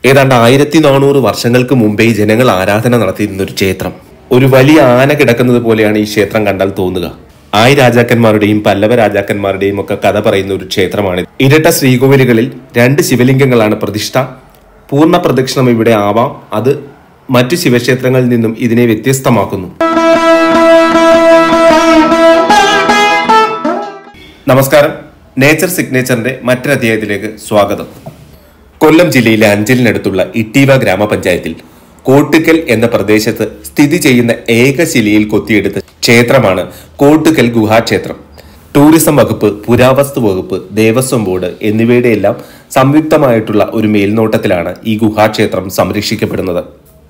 ഏതാണ്ട് ആയിരത്തി നാനൂറ് വർഷങ്ങൾക്ക് മുമ്പേ ജനങ്ങൾ ആരാധന നടത്തിയിരുന്ന ഒരു ക്ഷേത്രം ഒരു വലിയ ആന കിടക്കുന്നത് പോലെയാണ് ഈ ക്ഷേത്രം കണ്ടാൽ തോന്നുക ആയി രാജാക്കന്മാരുടെയും പല്ലവ രാജാക്കന്മാരുടെയും ഒക്കെ കഥ പറയുന്ന ഒരു ക്ഷേത്രമാണ് ഇരട്ട ശ്രീകോവിലുകളിൽ രണ്ട് ശിവലിംഗങ്ങളാണ് പ്രതിഷ്ഠ പൂർണ്ണ പ്രദക്ഷിണം ഇവിടെ ആവാം അത് മറ്റു ശിവക്ഷേത്രങ്ങളിൽ നിന്നും ഇതിനെ വ്യത്യസ്തമാക്കുന്നു നമസ്കാരം നേച്ചർ സിഗ്നേച്ചറിന്റെ മറ്റൊരു അധ്യായത്തിലേക്ക് സ്വാഗതം കൊല്ലം ജില്ലയിലെ അഞ്ചലിനടുത്തുള്ള ഇട്ടീവ ഗ്രാമപഞ്ചായത്തിൽ കോട്ടുക്കൽ എന്ന പ്രദേശത്ത് സ്ഥിതി ചെയ്യുന്ന ഏക ശിലയിൽ കൊത്തിയെടുത്ത ക്ഷേത്രമാണ് കോട്ടുക്കൽ ഗുഹാക്ഷേത്രം ടൂറിസം വകുപ്പ് പുരാവസ്തു വകുപ്പ് ദേവസ്വം ബോർഡ് എന്നിവയുടെ എല്ലാം സംയുക്തമായിട്ടുള്ള ഒരു മേൽനോട്ടത്തിലാണ് ഈ ഗുഹാക്ഷേത്രം സംരക്ഷിക്കപ്പെടുന്നത്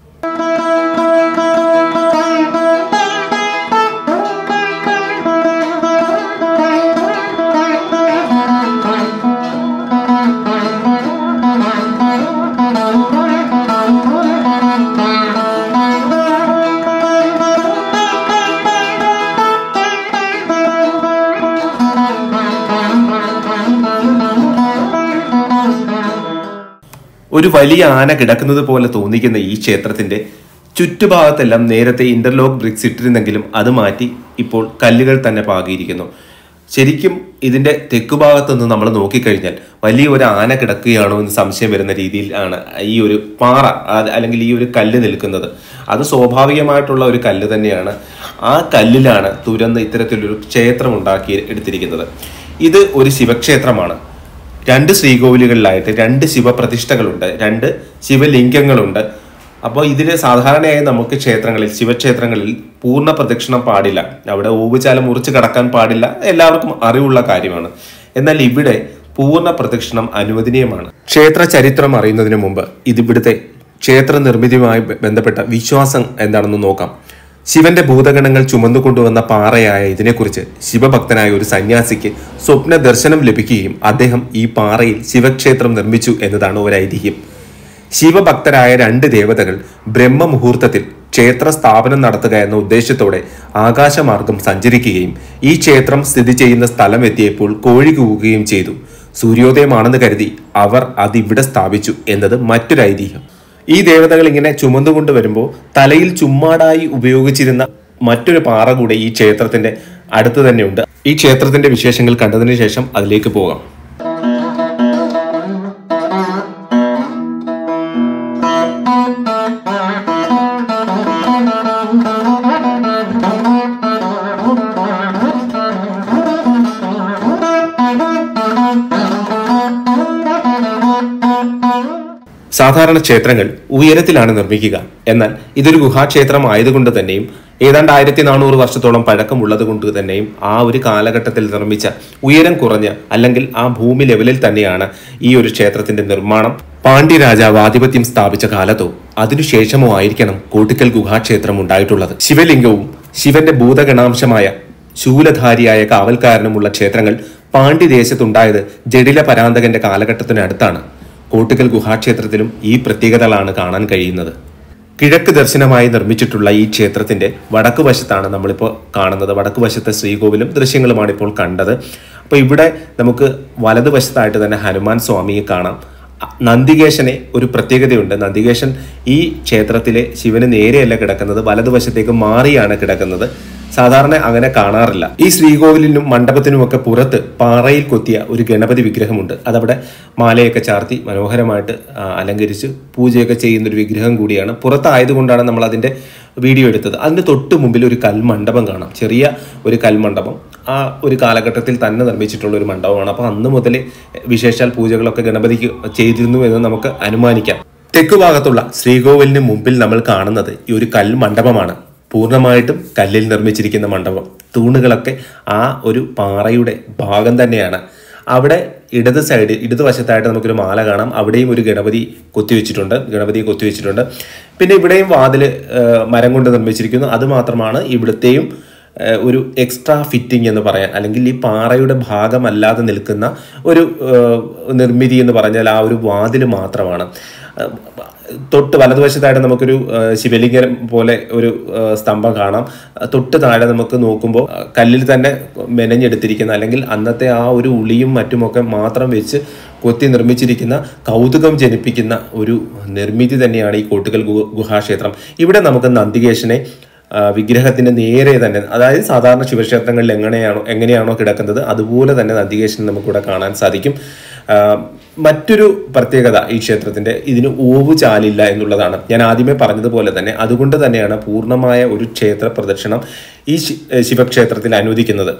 ഒരു വലിയ ആന കിടക്കുന്നത് പോലെ തോന്നിക്കുന്ന ഈ ക്ഷേത്രത്തിന്റെ ചുറ്റുഭാഗത്തെല്ലാം നേരത്തെ ഇന്റർലോക്ക് ബ്രിക്സ് ഇട്ടിരുന്നെങ്കിലും അത് മാറ്റി ഇപ്പോൾ കല്ലുകൾ തന്നെ പാകിയിരിക്കുന്നു ശരിക്കും ഇതിന്റെ തെക്കുഭാഗത്ത് നിന്ന് നമ്മൾ നോക്കിക്കഴിഞ്ഞാൽ വലിയ ഒരു ആന കിടക്കുകയാണോ എന്ന് സംശയം വരുന്ന രീതിയിൽ ആണ് ഈ ഒരു പാറ അത് അല്ലെങ്കിൽ ഈ ഒരു കല്ല് നിൽക്കുന്നത് അത് സ്വാഭാവികമായിട്ടുള്ള ഒരു കല്ല് തന്നെയാണ് ആ കല്ലിലാണ് തുരന്ന് ഇത്തരത്തിലൊരു ക്ഷേത്രം ഉണ്ടാക്കി എടുത്തിരിക്കുന്നത് ഇത് ഒരു ശിവക്ഷേത്രമാണ് രണ്ട് ശ്രീകോവിലുകളിലായിട്ട് രണ്ട് ശിവപ്രതിഷ്ഠകളുണ്ട് രണ്ട് ശിവലിംഗങ്ങളുണ്ട് അപ്പോൾ ഇതിൽ സാധാരണയായി നമുക്ക് ക്ഷേത്രങ്ങളിൽ ശിവക്ഷേത്രങ്ങളിൽ പൂർണ്ണ പ്രദക്ഷിണം പാടില്ല അവിടെ ഓവുചാലം മുറിച്ച് കടക്കാൻ പാടില്ല എല്ലാവർക്കും അറിവുള്ള കാര്യമാണ് എന്നാൽ ഇവിടെ പൂർണ്ണ പ്രദക്ഷിണം അനുവദനീയമാണ് ക്ഷേത്ര ചരിത്രം അറിയുന്നതിന് മുമ്പ് ഇതിവിടുത്തെ ക്ഷേത്ര നിർമ്മിതിയുമായി ബന്ധപ്പെട്ട വിശ്വാസം എന്താണെന്ന് നോക്കാം ശിവന്റെ ഭൂതഗണങ്ങൾ ചുമന്നുകൊണ്ടുവന്ന പാറയായ ഇതിനെക്കുറിച്ച് ശിവഭക്തനായ ഒരു സന്യാസിക്ക് സ്വപ്ന ദർശനം ലഭിക്കുകയും അദ്ദേഹം ഈ പാറയിൽ ശിവക്ഷേത്രം നിർമ്മിച്ചു എന്നതാണ് ഒരു ഐതിഹ്യം ശിവഭക്തരായ രണ്ട് ദേവതകൾ ബ്രഹ്മമുഹൂർത്തത്തിൽ ക്ഷേത്ര സ്ഥാപനം നടത്തുക എന്ന ഉദ്ദേശത്തോടെ ആകാശമാർഗം സഞ്ചരിക്കുകയും ഈ ക്ഷേത്രം സ്ഥിതി ചെയ്യുന്ന സ്ഥലം എത്തിയപ്പോൾ കോഴി കൂവുകയും ചെയ്തു സൂര്യോദയമാണെന്ന് കരുതി അവർ അതിവിടെ സ്ഥാപിച്ചു എന്നത് മറ്റൊരു ഐതിഹ്യം ഈ ദേവതകൾ ഇങ്ങനെ ചുമന്നുകൊണ്ട് വരുമ്പോൾ തലയിൽ ചുമ്മാടായി ഉപയോഗിച്ചിരുന്ന മറ്റൊരു പാറ കൂടെ ഈ ക്ഷേത്രത്തിന്റെ അടുത്ത് തന്നെയുണ്ട് ഈ ക്ഷേത്രത്തിന്റെ വിശേഷങ്ങൾ കണ്ടതിന് ശേഷം അതിലേക്ക് പോകാം സാധാരണ ക്ഷേത്രങ്ങൾ ഉയരത്തിലാണ് നിർമ്മിക്കുക എന്നാൽ ഇതൊരു ഗുഹാക്ഷേത്രം ആയതുകൊണ്ട് തന്നെയും ഏതാണ്ട് ആയിരത്തി നാനൂറ് വർഷത്തോളം പഴക്കമുള്ളത് കൊണ്ട് തന്നെയും ആ ഒരു കാലഘട്ടത്തിൽ നിർമ്മിച്ച ഉയരം കുറഞ്ഞ അല്ലെങ്കിൽ ആ ഭൂമി ലെവലിൽ തന്നെയാണ് ഈ ഒരു ക്ഷേത്രത്തിന്റെ നിർമ്മാണം പാണ്ഡ്യ രാജാവ് ആധിപത്യം സ്ഥാപിച്ച കാലത്തോ അതിനുശേഷമോ ആയിരിക്കണം കോട്ടിക്കൽ ഗുഹാക്ഷേത്രം ഉണ്ടായിട്ടുള്ളത് ശിവലിംഗവും ശിവന്റെ ഭൂതഗണാംശമായ ശൂലധാരിയായ കാവൽക്കാരനുമുള്ള ക്ഷേത്രങ്ങൾ പാണ്ഡ്യദേശത്തുണ്ടായത് ജഡില പരാന്തകന്റെ കാലഘട്ടത്തിനടുത്താണ് കോട്ടുകൽ ഗുഹാക്ഷേത്രത്തിലും ഈ പ്രത്യേകതകളാണ് കാണാൻ കഴിയുന്നത് കിഴക്ക് ദർശനമായി നിർമ്മിച്ചിട്ടുള്ള ഈ ക്ഷേത്രത്തിന്റെ വടക്ക് വശത്താണ് നമ്മളിപ്പോൾ കാണുന്നത് വടക്ക് വശത്തെ ശ്രീകോവിലും ദൃശ്യങ്ങളുമാണ് ഇപ്പോൾ കണ്ടത് അപ്പോൾ ഇവിടെ നമുക്ക് വലതുവശത്തായിട്ട് തന്നെ ഹനുമാൻ സ്വാമിയെ കാണാം നന്ദികേശനെ ഒരു പ്രത്യേകതയുണ്ട് നന്ദികേശൻ ഈ ക്ഷേത്രത്തിലെ ശിവന് നേരെയല്ല കിടക്കുന്നത് വലതുവശത്തേക്ക് മാറിയാണ് കിടക്കുന്നത് സാധാരണ അങ്ങനെ കാണാറില്ല ഈ ശ്രീകോവിലിനും മണ്ഡപത്തിനുമൊക്കെ പുറത്ത് പാറയിൽ കൊത്തിയ ഒരു ഗണപതി വിഗ്രഹമുണ്ട് അതവിടെ മാലയൊക്കെ ചാർത്തി മനോഹരമായിട്ട് ആ, അലങ്കരിച്ച് പൂജയൊക്കെ ചെയ്യുന്ന ഒരു വിഗ്രഹം കൂടിയാണ് പുറത്തായതുകൊണ്ടാണ് നമ്മൾ അതിന്റെ വീഡിയോ എടുത്തത് അതിന് തൊട്ട് മുമ്പിൽ ഒരു കൽമണ്ഡപം കാണാം ചെറിയ ഒരു കൽമണ്ഡപം ആ ഒരു കാലഘട്ടത്തിൽ തന്നെ നിർമ്മിച്ചിട്ടുള്ള ഒരു മണ്ഡപമാണ് അപ്പോൾ അന്ന് മുതൽ വിശേഷാൽ പൂജകളൊക്കെ ഗണപതിക്ക് ചെയ്തിരുന്നു എന്ന് നമുക്ക് അനുമാനിക്കാം തെക്കു ഭാഗത്തുള്ള ശ്രീകോവിലിന് മുമ്പിൽ നമ്മൾ കാണുന്നത് ഈ ഒരു കൽമണ്ഡപമാണ് പൂർണ്ണമായിട്ടും കല്ലിൽ നിർമ്മിച്ചിരിക്കുന്ന മണ്ഡപം തൂണുകളൊക്കെ ആ ഒരു പാറയുടെ ഭാഗം തന്നെയാണ് അവിടെ ഇടത് സൈഡ് ഇടതുവശത്തായിട്ട് നമുക്കൊരു മാല കാണാം അവിടെയും ഒരു ഗണപതി കൊത്തിവെച്ചിട്ടുണ്ട് ഗണപതി കൊത്തിവെച്ചിട്ടുണ്ട് പിന്നെ ഇവിടെയും വാതിൽ മരം കൊണ്ട് നിർമ്മിച്ചിരിക്കുന്നു അത് മാത്രമാണ് ഇവിടുത്തെയും ഏഹ്, ഒരു എക്സ്ട്രാ ഫിറ്റിംഗ് എന്ന് പറയാൻ അല്ലെങ്കിൽ ഈ പാറയുടെ ഭാഗമല്ലാതെ നിൽക്കുന്ന ഒരു ഏഹ്, നിർമ്മിതി എന്ന് പറഞ്ഞാൽ ആ ഒരു വാതിൽ മാത്രമാണ് ഏഹ്, തൊട്ട് വലതുവശത്തായിട്ട് നമുക്കൊരു ഏഹ്, ശിവലിംഗം പോലെ ഒരു ഏഹ്, സ്തംഭം കാണാം തൊട്ട് താഴെ നമുക്ക് നോക്കുമ്പോൾ കല്ലിൽ തന്നെ മെനഞ്ഞെടുത്തിരിക്കുന്ന അല്ലെങ്കിൽ അന്നത്തെ ആ ഒരു ഉളിയും മറ്റുമൊക്കെ മാത്രം വെച്ച് കൊത്തി നിർമ്മിച്ചിരിക്കുന്ന കൗതുകം ജനിപ്പിക്കുന്ന ഒരു നിർമ്മിതി തന്നെയാണ് ഈ കോട്ടുകൽ ഗു- ഗുഹാക്ഷേത്രം ഇവിടെ നമുക്ക് നന്ദികേശനെ ആ, വിഗ്രഹത്തിന്റെ നേരെ തന്നെ അതായത് സാധാരണ ശിവക്ഷേത്രങ്ങളിൽ എങ്ങനെയാണോ എങ്ങനെയാണോ കിടക്കുന്നത് അതുപോലെ തന്നെ നന്ദികേശൻ നമുക്കിവിടെ കാണാൻ സാധിക്കും ആ, മറ്റൊരു പ്രത്യേകത ഈ ക്ഷേത്രത്തിന്റെ ഇതിന് ഓവ് ചാലില്ല എന്നുള്ളതാണ് ഞാൻ ആദ്യമേ പറഞ്ഞതുപോലെ തന്നെ അതുകൊണ്ട് തന്നെയാണ് പൂർണ്ണമായ ഒരു ക്ഷേത്ര പ്രദക്ഷിണം ഈ ശി- ശിവക്ഷേത്രത്തിൽ അനുവദിക്കുന്നത്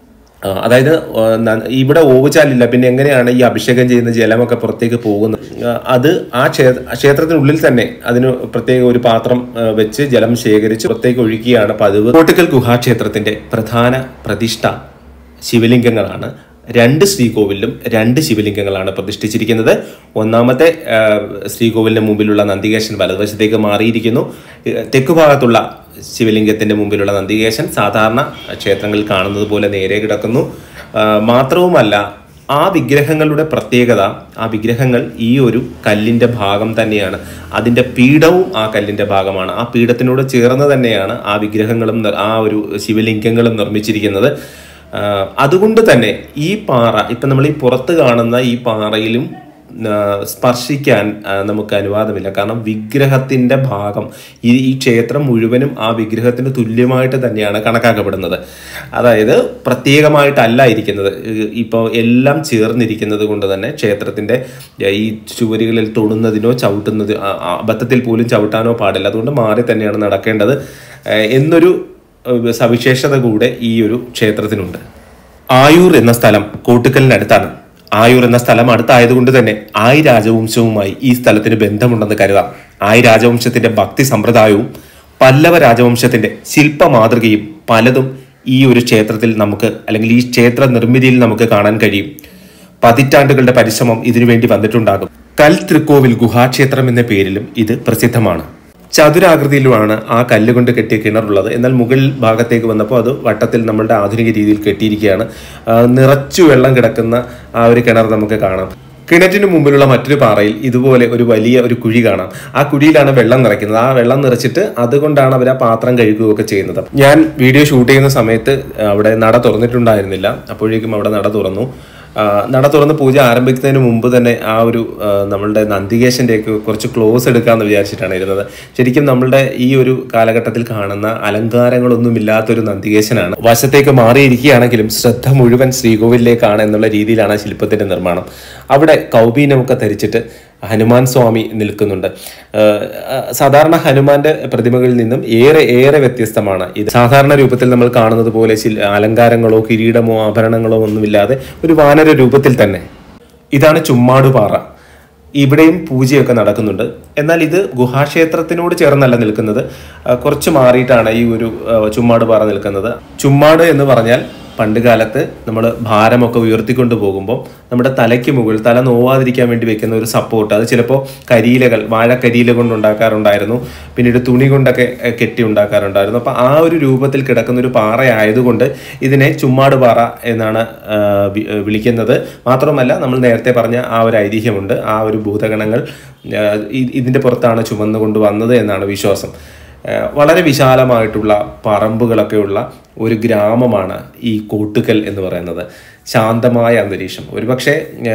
ആ, അതായത് ആ, ന- ഇവിടെ ഓവുചാലില്ല പിന്നെ എങ്ങനെയാണ് ഈ അഭിഷേകം ചെയ്യുന്ന ജലമൊക്കെ പുറത്തേക്ക് പോകുന്നത് ആ, അത് ആ ക്ഷേത്ര ക്ഷേത്രത്തിനുള്ളിൽ തന്നെ അതിന് പ്രത്യേക ഒരു പാത്രം ആ, വെച്ച് ജലം ശേഖരിച്ച് പുറത്തേക്ക് ഒഴുകിയാണ് പതിവ് കോട്ടിക്കൽ ഗുഹാക്ഷേത്രത്തിന്റെ പ്രധാന പ്രതിഷ്ഠ ശിവലിംഗങ്ങളാണ് രണ്ട് ശ്രീകോവിലും രണ്ട് ശിവലിംഗങ്ങളാണ് പ്രതിഷ്ഠിച്ചിരിക്കുന്നത് ഒന്നാമത്തെ ആ, ശ്രീകോവിലിന് മുമ്പിലുള്ള നന്ദികേശൻ വലതുവശത്തേക്ക് മാറിയിരിക്കുന്നു ഏ, തെക്കു ഭാഗത്തുള്ള ശിവലിംഗത്തിന്റെ മുമ്പിലുള്ള നന്ദികേശൻ സാധാരണ ക്ഷേത്രങ്ങളിൽ കാണുന്നത് പോലെ നേരെ കിടക്കുന്നു ആ, മാത്രവുമല്ല ആ വിഗ്രഹങ്ങളുടെ പ്രത്യേകത ആ വിഗ്രഹങ്ങൾ ഈ ഒരു കല്ലിന്റെ ഭാഗം തന്നെയാണ് അതിന്റെ പീഠവും ആ കല്ലിന്റെ ഭാഗമാണ് ആ പീഠത്തിനോട് ചേർന്ന് തന്നെയാണ് ആ വിഗ്രഹങ്ങളും നിർ- ആ ഒരു ശിവലിംഗങ്ങളും നിർമ്മിച്ചിരിക്കുന്നത് ആ, അതുകൊണ്ട് തന്നെ ഈ പാറ ഇപ്പൊ നമ്മൾ ഈ പുറത്ത് കാണുന്ന ഈ പാറയിലും ആ, സ്പർശിക്കാൻ ആ, നമുക്ക് അനുവാദമില്ല കാരണം വിഗ്രഹത്തിന്റെ ഭാഗം ഈ ഈ ക്ഷേത്രം മുഴുവനും ആ വിഗ്രഹത്തിന് തുല്യമായിട്ട് തന്നെയാണ് കണക്കാക്കപ്പെടുന്നത് അതായത് പ്രത്യേകമായിട്ടല്ല ഇരിക്കുന്നത് ഇപ്പോൾ എല്ലാം ചേർന്നിരിക്കുന്നത് കൊണ്ട് തന്നെ ക്ഷേത്രത്തിന്റെ ഏ, ഈ ചുവരുകളിൽ തൊടുന്നതിനോ ചവിട്ടുന്നത് ആ, ആ, അബദ്ധത്തിൽ പോലും ചവിട്ടാനോ പാടില്ല അതുകൊണ്ട് മാറി തന്നെയാണ് നടക്കേണ്ടത് ഏ, എന്നൊരു ഏഹ് സവിശേഷത കൂടെ ഈ ഒരു ക്ഷേത്രത്തിനുണ്ട് ആയൂർ എന്ന സ്ഥലം കോട്ടുക്കലിനടുത്താണ് ആയൂർ എന്ന സ്ഥലം അടുത്തായതുകൊണ്ട് തന്നെ ആയി രാജവംശവുമായി ഈ സ്ഥലത്തിന് ബന്ധമുണ്ടെന്ന് കരുതാം ആയി രാജവംശത്തിന്റെ ഭക്തി സമ്പ്രദായവും പല്ലവ രാജവംശത്തിന്റെ ശില്പ മാതൃകയും പലതും ഈ ഒരു ക്ഷേത്രത്തിൽ നമുക്ക് അല്ലെങ്കിൽ ഈ ക്ഷേത്ര നിർമ്മിതിയിൽ നമുക്ക് കാണാൻ കഴിയും പതിറ്റാണ്ടുകളുടെ പരിശ്രമം ഇതിനുവേണ്ടി വന്നിട്ടുണ്ടാകും കൽ തൃക്കോവിൽ ഗുഹാക്ഷേത്രം എന്ന പേരിലും ഇത് പ്രസിദ്ധമാണ് ചതുരാകൃതിയിലുമാണ് ആ കല്ല് കൊണ്ട് കെട്ടിയ കിണറുള്ളത് എന്നാൽ മുകൾ ഭാഗത്തേക്ക് വന്നപ്പോൾ അത് വട്ടത്തിൽ നമ്മളുടെ ആധുനിക രീതിയിൽ കെട്ടിയിരിക്കുകയാണ് ആ, നിറച്ചു വെള്ളം കിടക്കുന്ന ആ ഒരു കിണർ നമുക്ക് കാണാം കിണറ്റിന് മുമ്പിലുള്ള മറ്റൊരു പാറയിൽ ഇതുപോലെ ഒരു വലിയ ഒരു കുഴി കാണാം ആ കുഴിയിലാണ് വെള്ളം നിറയ്ക്കുന്നത് ആ വെള്ളം നിറച്ചിട്ട് അതുകൊണ്ടാണ് അവർ ആ പാത്രം കഴുകുകയൊക്കെ ചെയ്യുന്നത് ഞാൻ വീഡിയോ ഷൂട്ട് ചെയ്യുന്ന സമയത്ത് അവിടെ നട തുറന്നിട്ടുണ്ടായിരുന്നില്ല അപ്പോഴേക്കും അവിടെ നട തുറന്നു ആ, നട തുറന്ന് പൂജ ആരംഭിക്കുന്നതിന് മുമ്പ് തന്നെ ആ ഒരു ആ, നമ്മളുടെ നന്ദികേശന്റെ ഒക്കെ കുറച്ച് ക്ലോസ് എടുക്കാമെന്ന് വിചാരിച്ചിട്ടാണ് ഇരുന്നത് ശരിക്കും നമ്മളുടെ ഈ ഒരു കാലഘട്ടത്തിൽ കാണുന്ന അലങ്കാരങ്ങളൊന്നും ഇല്ലാത്തൊരു നന്ദികേശനാണ് വശത്തേക്ക് മാറിയിരിക്കുകയാണെങ്കിലും ശ്രദ്ധ മുഴുവൻ ശ്രീകോവിലേക്കാണ് എന്നുള്ള രീതിയിലാണ് ആ ശില്പത്തിന്റെ നിർമ്മാണം അവിടെ കൗബീനമൊക്കെ ധരിച്ചിട്ട് ഹനുമാൻ സ്വാമി നിൽക്കുന്നുണ്ട് ആഹ് ആഹ് സാധാരണ ഹനുമാന്റെ പ്രതിമകളിൽ നിന്നും ഏറെ ഏറെ വ്യത്യസ്തമാണ് ഇത് സാധാരണ രൂപത്തിൽ നമ്മൾ കാണുന്നത് പോലെ ശിൽ- അലങ്കാരങ്ങളോ കിരീടമോ ആഭരണങ്ങളോ ഒന്നുമില്ലാതെ ഒരു വാനര രൂപത്തിൽ തന്നെ ഇതാണ് ചുമ്മാടുപാറ ഇവിടെയും പൂജയൊക്കെ നടക്കുന്നുണ്ട് എന്നാൽ ഇത് ഗുഹാക്ഷേത്രത്തിനോട് ചേർന്നല്ല നിൽക്കുന്നത് ആ, കുറച്ച് മാറിയിട്ടാണ് ഈ ഒരു ആ, ചുമ്മാട് പാറ നിൽക്കുന്നത് ചുമ്മാട് എന്ന് പറഞ്ഞാൽ പണ്ട് കാലത്ത് നമ്മൾ ഭാരമൊക്കെ ഉയർത്തിക്കൊണ്ട് പോകുമ്പോൾ നമ്മുടെ തലയ്ക്ക് മുകളിൽ തല നോവാതിരിക്കാൻ വേണ്ടി വെക്കുന്ന ഒരു സപ്പോർട്ട് അത് ചിലപ്പോൾ കരിയിലകൾ വാഴക്കരിയില കൊണ്ട് ഉണ്ടാക്കാറുണ്ടായിരുന്നു പിന്നീട് തുണി കൊണ്ടൊക്കെ എ, കെട്ടി ഉണ്ടാക്കാറുണ്ടായിരുന്നു അപ്പോൾ ആ ഒരു രൂപത്തിൽ കിടക്കുന്ന ഒരു പാറയായതുകൊണ്ട് ഇതിനെ ചുമ്മാട് പാറ എന്നാണ് ആ, വി- വിളിക്കുന്നത് മാത്രമല്ല നമ്മൾ നേരത്തെ പറഞ്ഞ ആ ഒരു ഐതിഹ്യമുണ്ട് ആ ഒരു ഭൂതഗണങ്ങൾ ആ, ഇ- ഇതിന്റെ പുറത്താണ് ചുമന്നുകൊണ്ട് വന്നത് എന്നാണ് വിശ്വാസം ആ, വളരെ വിശാലമായിട്ടുള്ള പറമ്പുകളൊക്കെയുള്ള ഒരു ഗ്രാമമാണ് ഈ കോട്ടുക്കൽ എന്ന് പറയുന്നത് ശാന്തമായ അന്തരീക്ഷം ഒരുപക്ഷെ ആ,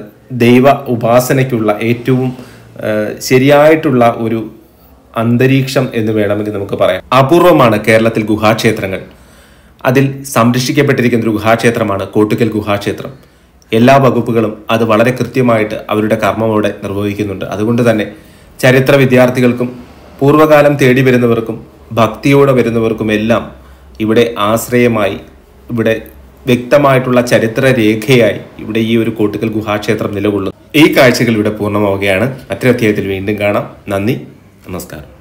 ദൈവ ഉപാസനയ്ക്കുള്ള ഏറ്റവും ആ, ശരിയായിട്ടുള്ള ഒരു അന്തരീക്ഷം എന്ന് വേണമെങ്കിൽ നമുക്ക് പറയാം അപൂർവമാണ് കേരളത്തിൽ ഗുഹാക്ഷേത്രങ്ങൾ അതിൽ സംരക്ഷിക്കപ്പെട്ടിരിക്കുന്ന ഒരു ഗുഹാക്ഷേത്രമാണ് കോട്ടുക്കൽ ഗുഹാക്ഷേത്രം എല്ലാ വകുപ്പുകളും അത് വളരെ കൃത്യമായിട്ട് അവരുടെ കർമ്മമോടെ നിർവഹിക്കുന്നുണ്ട് അതുകൊണ്ട് തന്നെ ചരിത്ര വിദ്യാർത്ഥികൾക്കും പൂർവ്വകാലം തേടി വരുന്നവർക്കും ഭക്തിയോടെ വരുന്നവർക്കും എല്ലാം ഇവിടെ ആശ്രയമായി ഇവിടെ വ്യക്തമായിട്ടുള്ള ചരിത്ര രേഖയായി ഇവിടെ ഈ ഒരു കോട്ടുക്കൽ ഗുഹാക്ഷേത്രം നിലകൊള്ളുന്നു ഈ കാഴ്ചകൾ ഇവിടെ പൂർണ്ണമാവുകയാണ് മറ്റൊരു അധ്യായത്തിൽ വീണ്ടും കാണാം നന്ദി നമസ്കാരം